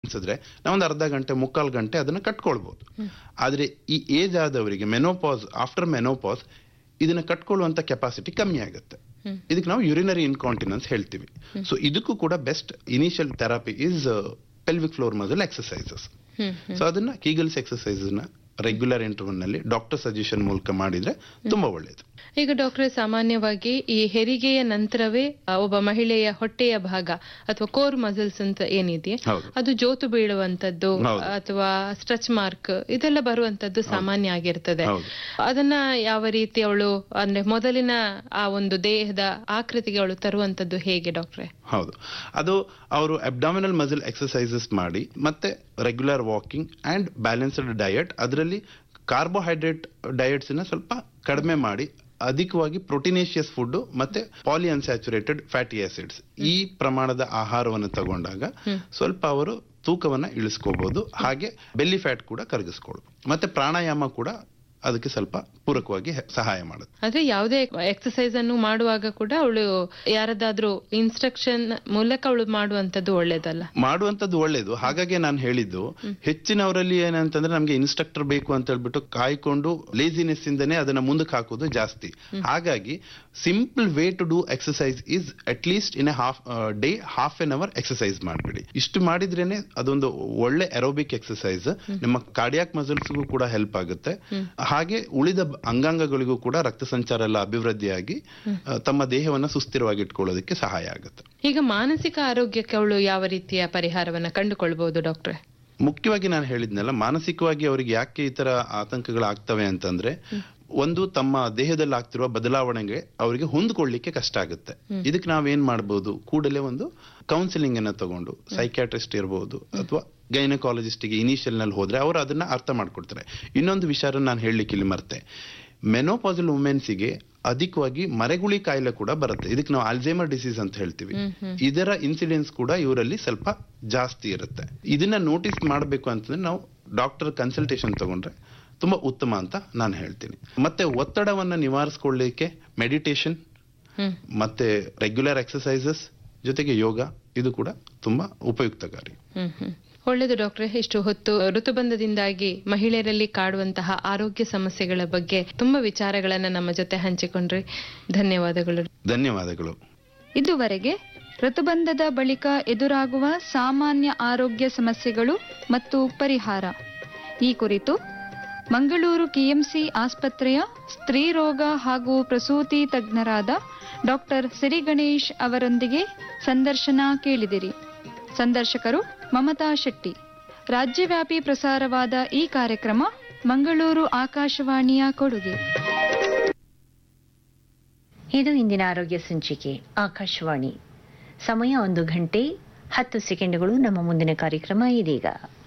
ಅನ್ಸಿದ್ರೆ ನಾವೊಂದು ಅರ್ಧ ಗಂಟೆ ಮುಕ್ಕಾಲು ಗಂಟೆ ಅದನ್ನ ಕಟ್ಕೊಳ್ಬಹುದು ಆದ್ರೆ ಈ ಏಜ್ ಆದವರಿಗೆ ಮೆನೋಪಾಸ್ ಆಫ್ಟರ್ ಮೆನೋಪಾಸ್ ಇದನ್ನ ಕಟ್ಕೊಳ್ಳುವಂತ ಕೆಪಾಸಿಟಿ ಕಮ್ಮಿ ಆಗುತ್ತೆ ಇದಕ್ಕೆ ನಾವು ಯುರಿನರಿ ಇನ್ಕಾಂಟಿನೆನ್ಸ್ ಹೇಳ್ತೀವಿ ಸೊ ಇದಕ್ಕೂ ಕೂಡ best initial therapy is pelvic floor muscle exercises so ಅದನ್ನ ಕೀಗಲ್ಸ್ ಎಕ್ಸಸೈಸ್ ನ ರೆಗ್ಯುಲರ್ ಇಂಟರ್ವಲ್ ನಲ್ಲಿ ಡಾಕ್ಟರ್ ಸಜೆಷನ್ ಮೂಲಕ ಮಾಡಿದ್ರೆ ತುಂಬಾ ಒಳ್ಳೆಯದು ಈಗ ಡಾಕ್ಟರ್ ಸಾಮಾನ್ಯವಾಗಿ ಈ ಹೆರಿಗೆಯ ನಂತರವೇ ಆ, ಒಬ್ಬ ಮಹಿಳೆಯ ಹೊಟ್ಟೆಯ ಭಾಗ ಅಥವಾ ಕೋರ್ ಮಸಲ್ಸ್ ಅಂತ ಏನಿದೆ ಹೌದು. ಅದು ಜೋತು ಬೀಳುವಂತದ್ದು ಹೌದು. ಅಥವಾ ಸ್ಟ್ರೆಚ್ ಮಾರ್ಕ್ ಇದೆಲ್ಲ ಬರುವಂತದ್ದು ಸಾಮಾನ್ಯ ಆಗಿರ್ತದೆ ಹೌದು. ಅದನ್ನ ಯಾವ ರೀತಿ ಅವಳು ಅಂದ್ರೆ ಮೊದಲಿನ ಆ ಒಂದು ದೇಹದ ಆಕೃತಿಗೆ ಅವಳು ತರುವಂತದ್ದು ಹೇಗೆ ಡಾಕ್ಟ್ರೆ ಹೌದು ಅದು ಅವರು ಅಬ್ಡಾಮಿನಲ್ ಮಸಲ್ ಎಕ್ಸಸೈಸಸ್ ಮಾಡಿ ಮತ್ತೆ regular walking and balanced diet ಅದರಲ್ಲಿ ಕಾರ್ಬೋಹೈಡ್ರೇಟ್ ಡಯಟ್ಸ್ ನ ಸ್ವಲ್ಪ ಕಡಿಮೆ ಮಾಡಿ ಅಧಿಕವಾಗಿ ಪ್ರೋಟೀನೇಷಿಯಸ್ ಫುಡ್ ಮತ್ತೆ ಪಾಲಿ ಅನ್ಸ್ಯಾಚುರೇಟೆಡ್ ಫ್ಯಾಟಿ ಆಸಿಡ್ಸ್ ಈ ಪ್ರಮಾಣದ ಆಹಾರವನ್ನು ತಗೊಂಡಾಗ ಸ್ವಲ್ಪ ಅವರು ತೂಕವನ್ನ ಇಳಿಸ್ಕೋಬಹುದು ಹಾಗೆ ಬೆಲ್ಲಿ ಫ್ಯಾಟ್ ಕೂಡ ಕರಗಿಸ್ಕೊಳ್ಬಹುದು ಮತ್ತೆ ಪ್ರಾಣಾಯಾಮ ಕೂಡ ಅದಕ್ಕೆ ಸ್ವಲ್ಪ ಪೂರಕವಾಗಿ ಹೆ- ಸಹಾಯ ಮಾಡುತ್ತೆ ಆದ್ರೆ ಯಾವುದೇ ಎಕ್ಸಸೈಸ್ ಅನ್ನು ಮಾಡುವಾಗ ಕೂಡ ಅವಳು ಯಾರದಾದ್ರೂ ಇನ್ಸ್ಟ್ರಕ್ಷನ್ ಮೂಲಕ ಅವಳು ಮಾಡುವಂತದ್ದು ಒಳ್ಳೇದಲ್ಲ ಮಾಡುವಂತದ್ದು ಒಳ್ಳೇದು ಹಾಗಾಗಿ ನಾನು ಹೇಳಿದ್ದು ಹೆಚ್ಚಿನವರಲ್ಲಿ ಏನಂತಂದ್ರೆ ನಮ್ಗೆ ಇನ್ಸ್ಟ್ರಕ್ಟರ್ ಬೇಕು ಅಂತ ಹೇಳ್ಬಿಟ್ಟು ಕಾಯ್ಕೊಂಡು ಲೇಸಿನೆಸ್ ಇಂದನೇ ಅದನ್ನ ಮುಂದಕ್ಕೆ ಹಾಕೋದು ಜಾಸ್ತಿ ಹಾಗಾಗಿ simple way to do exercise is at least in a half day half an hour exercise ಮಾಡ್ಬಿಡಿ ಇಷ್ಟು ಮಾಡಿದ್ರೇನೆ ಅದೊಂದು ಒಳ್ಳೆ ಎರೋಬಿಕ್ ಎಕ್ಸಸೈಸ್ ನಿಮ್ಮ ಕಾರ್ಡಿಯಾಕ್ ಮಸಲ್ಸ್ಗೂ ಕೂಡ ಹೆಲ್ಪ್ ಆಗುತ್ತೆ ಹಾಗೆ ಉಳಿದ ಬ- ಅಂಗಾಂಗಗಳಿಗೂ ಕೂಡ ರಕ್ತ ಸಂಚಾರ ಎಲ್ಲ ಅಭಿವೃದ್ಧಿಯಾಗಿ ಆ, ತಮ್ಮ ದೇಹವನ್ನ ಸುಸ್ಥಿರವಾಗಿ ಇಟ್ಕೊಳ್ಳೋದಕ್ಕೆ ಸಹಾಯ ಆಗುತ್ತೆ ಈಗ ಮಾನಸಿಕ ಆರೋಗ್ಯಕ್ಕೆ ಅವಳು ಯಾವ ರೀತಿಯ ಪರಿಹಾರವನ್ನ ಕಂಡುಕೊಳ್ಬಹುದು ಡಾಕ್ಟ್ರೆ ಮುಖ್ಯವಾಗಿ ನಾನು ಹೇಳಿದ್ನಲ್ಲ ಮಾನಸಿಕವಾಗಿ ಅವರಿಗೆ ಯಾಕೆ ಈ ತರ ಆತಂಕಗಳಾಗ್ತವೆ ಅಂತಂದ್ರೆ ಒಂದು ತಮ್ಮ ದೇಹದಲ್ಲಿ ಆಗ್ತಿರುವ ಬದಲಾವಣೆಗೆ ಅವರಿಗೆ ಹೊಂದ್ಕೊಳ್ಳಿಕ್ಕೆ ಕಷ್ಟ ಆಗುತ್ತೆ ಇದಕ್ಕೆ ನಾವೇನ್ ಮಾಡ್ಬೋದು ಕೂಡಲೇ ಒಂದು ಕೌನ್ಸಿಲಿಂಗ್ ಅನ್ನ ತಗೊಂಡು ಸೈಕ್ಯಾಟ್ರಿಸ್ಟ್ ಇರಬಹುದು ಅಥವಾ ಗೈನಕಾಲಜಿಸ್ಟ್ಗೆ ಇನಿಷಿಯಲ್ ನಲ್ಲಿ ಹೋದ್ರೆ ಅವರು ಅದನ್ನ ಅರ್ಥ ಮಾಡ್ಕೊಡ್ತಾರೆ ಇನ್ನೊಂದು ವಿಚಾರ ನಾನು ಹೇಳಲಿಕ್ಕೆ ಇಲ್ಲಿ ಮರ್ತೆ ಮೆನೋಪಾಸಲ್ ವುಮೆನ್ಸಿಗೆ ಅಧಿಕವಾಗಿ ಮರೆಗುಳಿ ಕಾಯಿಲೆ ಕೂಡ ಬರುತ್ತೆ ಇದಕ್ಕೆ ನಾವು ಅಲ್ಝೈಮರ್ ಡಿಸೀಸ್ ಅಂತ ಹೇಳ್ತೀವಿ ಇದರ ಇನ್ಸಿಡೆನ್ಸ್ ಕೂಡ ಇವರಲ್ಲಿ ಸ್ವಲ್ಪ ಜಾಸ್ತಿ ಇರುತ್ತೆ ಇದನ್ನ ನೋಟಿಸ್ ಮಾಡಬೇಕು ಅಂತಂದ್ರೆ ನಾವು ಡಾಕ್ಟರ್ ಕನ್ಸಲ್ಟೇಷನ್ ತಗೊಂಡ್ರೆ ತುಂಬಾ ಉತ್ತಮ ಅಂತ ನಾನು ಹೇಳ್ತೀನಿ ಮತ್ತೆ ಒತ್ತಡವನ್ನ ನಿವಾರಿಸ್ಕೊಳ್ಳಿಕ್ಕೆ ಮೆಡಿಟೇಷನ್ ಹ್ಮ್ ಮತ್ತೆ ರೆಗ್ಯುಲರ್ ಎಕ್ಸಸೈಸಸ್ ಜೊತೆಗೆ ಯೋಗ ಇದು ಕೂಡ ತುಂಬಾ ಉಪಯುಕ್ತಕಾರಿ ಹ್ಮ್ ಹ್ಮ್ ಒಳ್ಳೆಯದು ಡಾಕ್ಟ್ರೆ ಇಷ್ಟು ಹೊತ್ತು ಋತುಬಂಧದಿಂದಾಗಿ ಮಹಿಳೆಯರಲ್ಲಿ ಕಾಡುವಂತಹ ಆರೋಗ್ಯ ಸಮಸ್ಯೆಗಳ ಬಗ್ಗೆ ತುಂಬಾ ವಿಚಾರಗಳನ್ನ ನಮ್ಮ ಜೊತೆ ಹಂಚಿಕೊಂಡ್ರಿ ಧನ್ಯವಾದಗಳು ಧನ್ಯವಾದಗಳು ಇದುವರೆಗೆ ಋತುಬಂಧದ ಬಳಿಕ ಎದುರಾಗುವ ಸಾಮಾನ್ಯ ಆರೋಗ್ಯ ಸಮಸ್ಯೆಗಳು ಮತ್ತು ಪರಿಹಾರ ಈ ಕುರಿತು ಮಂಗಳೂರು ಕೆಎಂಸಿ ಆಸ್ಪತ್ರೆಯ ಸ್ತ್ರೀ ರೋಗ ಹಾಗೂ ಪ್ರಸೂತಿ ತಜ್ಞರಾದ ಡಾಕ್ಟರ್ ಸಿರಿಗಣೇಶ್ ಅವರೊಂದಿಗೆ ಸಂದರ್ಶನ ಕೇಳಿದಿರಿ ಸಂದರ್ಶಕರು ಮಮತಾ ಶೆಟ್ಟಿ ರಾಜ್ಯವ್ಯಾಪಿ ಪ್ರಸಾರವಾದ ಈ ಕಾರ್ಯಕ್ರಮ ಮಂಗಳೂರು ಆಕಾಶವಾಣಿಯ ಕೊಡುಗೆ ಇದು ಇಂದಿನ ಆರೋಗ್ಯ ಸಂಚಿಕೆ ಆಕಾಶವಾಣಿ ಸಮಯ ಒಂದು ಗಂಟೆ ಹತ್ತು ಸೆಕೆಂಡುಗಳು ನಮ್ಮ ಮುಂದಿನ ಕಾರ್ಯಕ್ರಮ ಇದೀಗ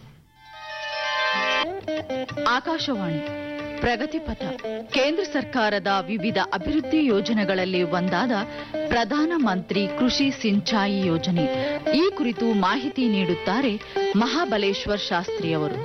ಆಕಾಶವಾಣಿ ಪ್ರಗತಿ ಪಥ ಕೇಂದ್ರ ಸರ್ಕಾರದ ವಿವಿಧ ಅಭಿವೃದ್ಧಿ ಯೋಜನೆಗಳಲ್ಲಿ ಒಂದಾದ ಪ್ರಧಾನ ಮಂತ್ರಿ ಕೃಷಿ ಸಿಂಚಾಯಿ ಯೋಜನೆ ಈ ಕುರಿತು ಮಾಹಿತಿ ನೀಡುತ್ತಾರೆ ಮಹಾಬಲೇಶ್ವರ್ ಶಾಸ್ತ್ರಿಯವರು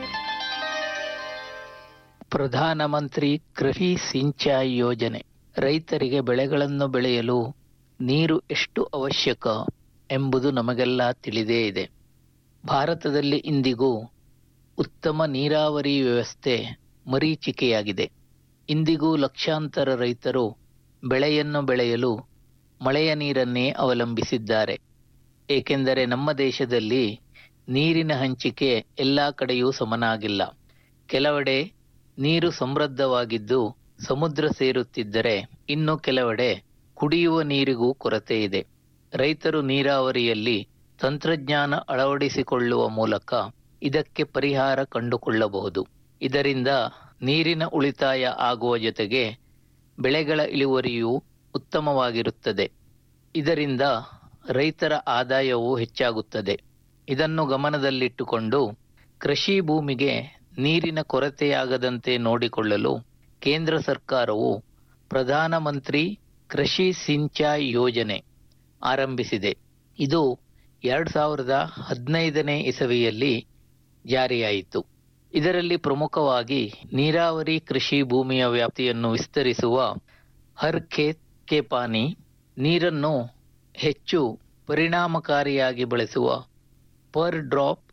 ಪ್ರಧಾನಮಂತ್ರಿ ಕೃಷಿ ಸಿಂಚಾಯಿ ಯೋಜನೆ ರೈತರಿಗೆ ಬೆಳೆಗಳನ್ನು ಬೆಳೆಯಲು ನೀರು ಎಷ್ಟು ಅವಶ್ಯಕ ಎಂಬುದು ನಮಗೆಲ್ಲ ತಿಳಿದೇ ಇದೆ ಭಾರತದಲ್ಲಿ ಇಂದಿಗೂ ಉತ್ತಮ ನೀರಾವರಿ ವ್ಯವಸ್ಥೆ ಮರೀಚಿಕೆಯಾಗಿದೆ ಇಂದಿಗೂ ಲಕ್ಷಾಂತರ ರೈತರು ಬೆಳೆಯನ್ನು ಬೆಳೆಯಲು ಮಳೆಯ ನೀರನ್ನೇ ಅವಲಂಬಿಸಿದ್ದಾರೆ ಏಕೆಂದರೆ ನಮ್ಮ ದೇಶದಲ್ಲಿ ನೀರಿನ ಹಂಚಿಕೆ ಎಲ್ಲಾ ಕಡೆಯೂ ಸಮನಾಗಿಲ್ಲ ಕೆಲವೆಡೆ ನೀರು ಸಮೃದ್ಧವಾಗಿದ್ದು ಸಮುದ್ರ ಸೇರುತ್ತಿದ್ದರೆ ಇನ್ನು ಕೆಲವೆಡೆ ಕುಡಿಯುವ ನೀರಿಗೂ ಕೊರತೆ ಇದೆ ರೈತರು ನೀರಾವರಿಯಲ್ಲಿ ತಂತ್ರಜ್ಞಾನ ಅಳವಡಿಸಿಕೊಳ್ಳುವ ಮೂಲಕ ಇದಕ್ಕೆ ಪರಿಹಾರ ಕಂಡುಕೊಳ್ಳಬಹುದು ಇದರಿಂದ ನೀರಿನ ಉಳಿತಾಯ ಆಗುವ ಜೊತೆಗೆ ಬೆಳೆಗಳ ಇಳುವರಿಯೂ ಉತ್ತಮವಾಗಿರುತ್ತದೆ ಇದರಿಂದ ರೈತರ ಆದಾಯವೂ ಹೆಚ್ಚಾಗುತ್ತದೆ ಇದನ್ನು ಗಮನದಲ್ಲಿಟ್ಟುಕೊಂಡು ಕೃಷಿ ಭೂಮಿಗೆ ನೀರಿನ ಕೊರತೆಯಾಗದಂತೆ ನೋಡಿಕೊಳ್ಳಲು ಕೇಂದ್ರ ಸರ್ಕಾರವು ಪ್ರಧಾನಮಂತ್ರಿ ಕೃಷಿ ಸಿಂಚಾಯಿ ಯೋಜನೆ ಆರಂಭಿಸಿದೆ ಇದು ಎರಡ್ ಸಾವಿರದ ಹದಿನೈದನೇ ಇಸವಿಯಲ್ಲಿ ಜಾರಿಯಾಯಿತು ಇದರಲ್ಲಿ ಪ್ರಮುಖವಾಗಿ ನೀರಾವರಿ ಕೃಷಿ ಭೂಮಿಯ ವ್ಯಾಪ್ತಿಯನ್ನು ವಿಸ್ತರಿಸುವ ಹರ್ ಖೇತ್ ಕೆ ಪಾನಿ ನೀರನ್ನು ಹೆಚ್ಚು ಪರಿಣಾಮಕಾರಿಯಾಗಿ ಬಳಸುವ ಪರ್ ಡ್ರಾಪ್